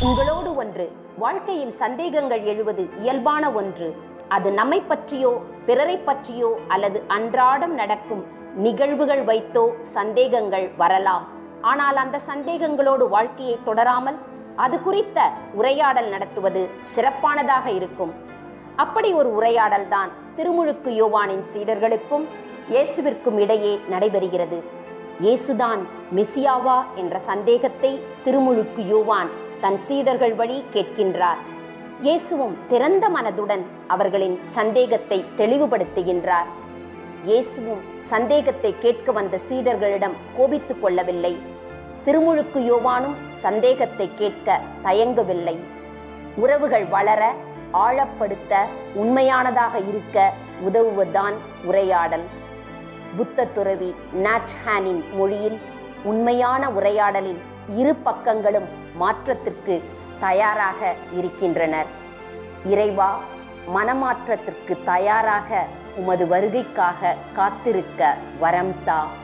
உங்களோடு ஒன்று வாழ்க்கையில் சந்தேகங்கள் எழுவது இயல்பான ஒன்று அது நம்மை பற்றியோ பிறரை பற்றியோ அல்லது அன்றாடம் நடக்கும் நிகழ்வுகள் வைத்தோ சந்தேகங்கள் வரலாம் ஆனால் அந்த சந்தேகங்களோடு வாழ்க்கையை தொடராமல் அது குறித்த உரையாடல் நடத்துவது சிறப்பானதாக இருக்கும் அப்படி ஒரு உரையாடல் தான் திருமுழுக்கு யோவானின் சீடர்களுக்கும் இயேசுவிற்கும் இடையே நடைபெறுகிறது இயேசுதான் மெசியாவா என்ற சந்தேகத்தை திருமுழுக்கு யோவான் தன் சீடர்கள் வழி கேட்கின்றார் இயேசுவும் திறந்த மனதுடன் அவர்களின் சந்தேகத்தை தெளிவுபடுத்துகின்றார் இயேசுவும் சந்தேகத்தை கேட்க வந்த சீடர்களிடம் கோபித்துக் கொள்ளவில்லை திருமுழுக்கு யோவானும் சந்தேகத்தை கேட்க தயங்கவில்லை உறவுகள் வளர ஆழப்படுத்த உண்மையானதாக இருக்க உதவுவதுதான் உரையாடல் புத்த துறவி நாட் ஹானின் மொழியில் உண்மையான உரையாடலில் இரு பக்கங்களும் மாற்றத்திற்கு தயாராக இருக்கின்றனர் இறைவா மனமாற்றத்திற்கு தயாராக உமது வருகைக்காக காத்திருக்க வரம் தா